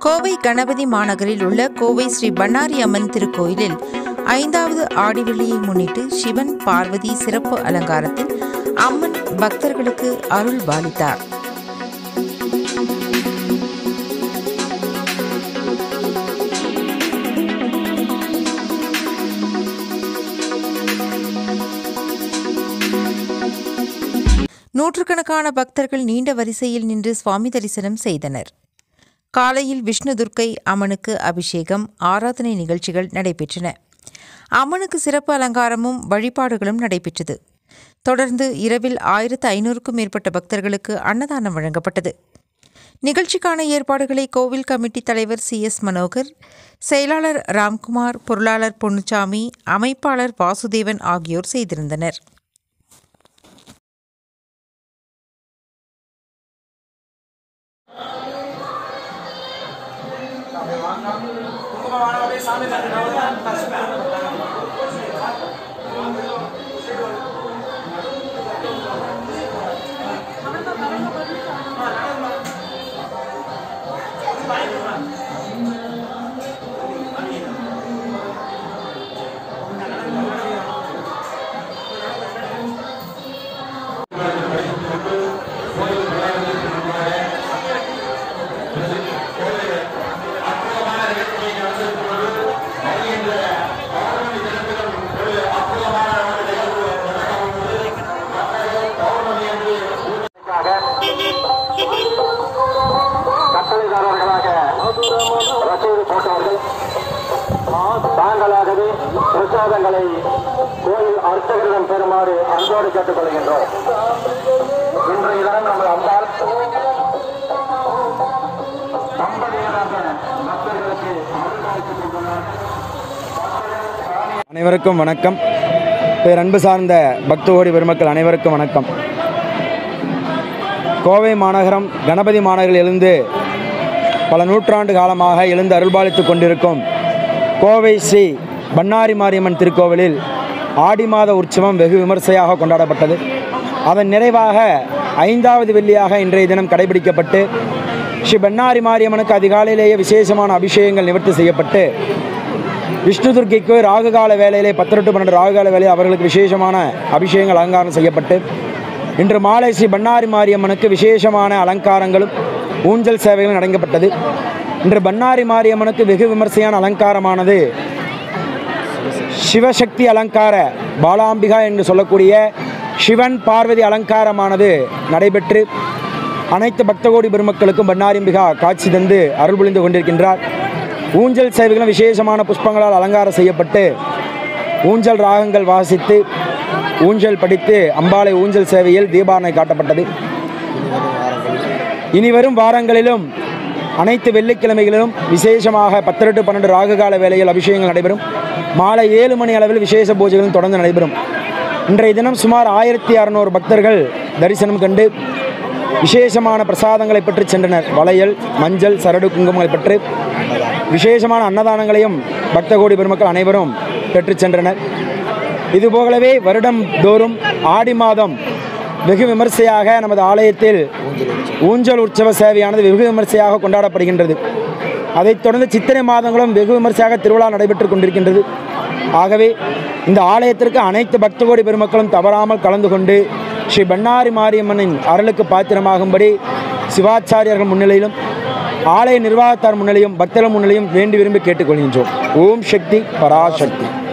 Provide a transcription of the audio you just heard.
கோவை கணபதி மாநகரில் உள்ள கோவை ஸ்ரீ பண்ணாரி அம்மன் திருக்கோயிலில் ஐந்தாவது ஆடிவெள்ளியை முன்னிட்டு சிவன் பார்வதி சிறப்பு அலங்காரத்தில் அம்மன் பக்தர்களுக்கு அருள் பாலித்தார் நூற்றுக்கணக்கான பக்தர்கள் நீண்ட வரிசையில் நின்று சுவாமி தரிசனம் செய்தனர் காலையில் விஷ்ணு துர்க்கை அம்மனுக்கு அபிஷேகம் ஆராதனை நிகழ்ச்சிகள் நடைபெற்றன அம்மனுக்கு சிறப்பு அலங்காரமும் வழிபாடுகளும் நடைபெற்றது தொடர்ந்து இரவில் ஆயிரத்து ஐநூறுக்கும் மேற்பட்ட பக்தர்களுக்கு அன்னதானம் வழங்கப்பட்டது நிகழ்ச்சிக்கான ஏற்பாடுகளை கோவில் கமிட்டி தலைவர் சி எஸ் மனோகர் செயலாளர் ராம்குமார் பொருளாளர் பொன்னுச்சாமி அமைப்பாளர் வாசுதேவன் ஆகியோர் செய்திருந்தனர் கட்டளைதாரர்களாக ரசீது போட்டவர்கள் தாங்களாகவே பிரசாதங்களை கோயில் அர்ச்சகரிடம் பெறுமாறு அன்போடு கேட்டுக் கொள்கின்றோம் இன்றைய தினம் நம்ம அம்பாள் தம்பதியராக பக்தர்களுக்கு அருள்பாலித்துக் கொண்டுள்ளார் அனைவருக்கும் வணக்கம் பேர் அன்பு சார்ந்த பக்தோடி பெருமக்கள் அனைவருக்கும் வணக்கம் கோவை மாநகரம் கணபதி மாநகரில் எழுந்து பல நூற்றாண்டு காலமாக எழுந்து அருள்பாலித்து கொண்டிருக்கும் கோவை ஸ்ரீ பண்ணாரி மாரியம்மன் திருக்கோவிலில் ஆடி மாத உற்சவம் வெகு விமர்சையாக கொண்டாடப்பட்டது அதன் நிறைவாக ஐந்தாவது வெள்ளியாக இன்றைய தினம் கடைபிடிக்கப்பட்டு ஸ்ரீ பண்ணாரி மாரியம்மனுக்கு அதிகாலையிலேயே விசேஷமான அபிஷேகங்கள் நிவர்த்தி செய்யப்பட்டு விஷ்ணு துர்க்கைக்கு ராகுகால வேலையிலே பத்து டு பன்னெண்டு ராகுகால வேலையில் அவர்களுக்கு விசேஷமான அபிஷேகங்கள் அலங்காரம் செய்யப்பட்டு இன்று மாலை ஸ்ரீ பண்ணாரி மாரியம்மனுக்கு விசேஷமான அலங்காரங்களும் ஊஞ்சல் சேவைகளும் நடங்கப்பட்டது இன்று பண்ணாரி மாரியம்மனுக்கு வெகு விமர்சையான அலங்காரமானது சிவசக்தி அலங்கார பாலாம்பிகா என்று சொல்லக்கூடிய சிவன் பார்வதி அலங்காரமானது நடைபெற்று அனைத்து பக்தகோடி பெருமக்களுக்கும் பண்ணாரியம்பிகா காட்சி தந்து அருள் புரிந்து கொண்டிருக்கின்றார் ஊஞ்சல் சேவைகளும் விசேஷமான புஷ்பங்களால் அலங்காரம் செய்யப்பட்டு ஊஞ்சல் ராகங்கள் வாசித்து ஊஞ்சல் படித்து அம்பாளை ஊஞ்சல் சேவையில் தீபாரணை காட்டப்பட்டது இனி வரும் வாரங்களிலும் அனைத்து வெள்ளிக்கிழமைகளிலும் விசேஷமாக பத்து டு பன்னெண்டு ராகுகால வேளையில் அபிஷேகங்கள் நடைபெறும் மாலை ஏழு மணி அளவில் விசேஷ பூஜைகளும் தொடர்ந்து நடைபெறும் இன்றைய தினம் சுமார் ஆயிரத்தி அறநூறு பக்தர்கள் தரிசனம் கண்டு விசேஷமான பிரசாதங்களை பெற்று சென்றனர் வளையல் மஞ்சள் சரடு குங்குமங்களை பெற்று விசேஷமான அன்னதானங்களையும் பக்த கோடி பெருமக்கள் அனைவரும் பெற்று சென்றனர் இதுபோலவே வருடம் தோறும் ஆடி மாதம் வெகு விமர்சையாக நமது ஆலயத்தில் ஊஞ்சல் உற்சவ சேவையானது வெகு விமர்சையாக கொண்டாடப்படுகின்றது அதைத் தொடர்ந்து சித்திரை மாதங்களும் வெகு விமர்சையாக திருவிழா நடைபெற்று கொண்டிருக்கின்றது ஆகவே இந்த ஆலயத்திற்கு அனைத்து பக்த கோடி பெருமக்களும் தவறாமல் கலந்து கொண்டு ஸ்ரீ பண்ணாரி மாரியம்மனின் அருளுக்கு பாத்திரமாகும்படி சிவாச்சாரியர்கள் முன்னிலையிலும் ஆலய நிர்வாகத்தார் முன்னிலையும் பக்தர்கள் முன்னிலையும் வேண்டி விரும்பி கேட்டுக்கொள்கின்றோம் ஓம் சக்தி பராசக்தி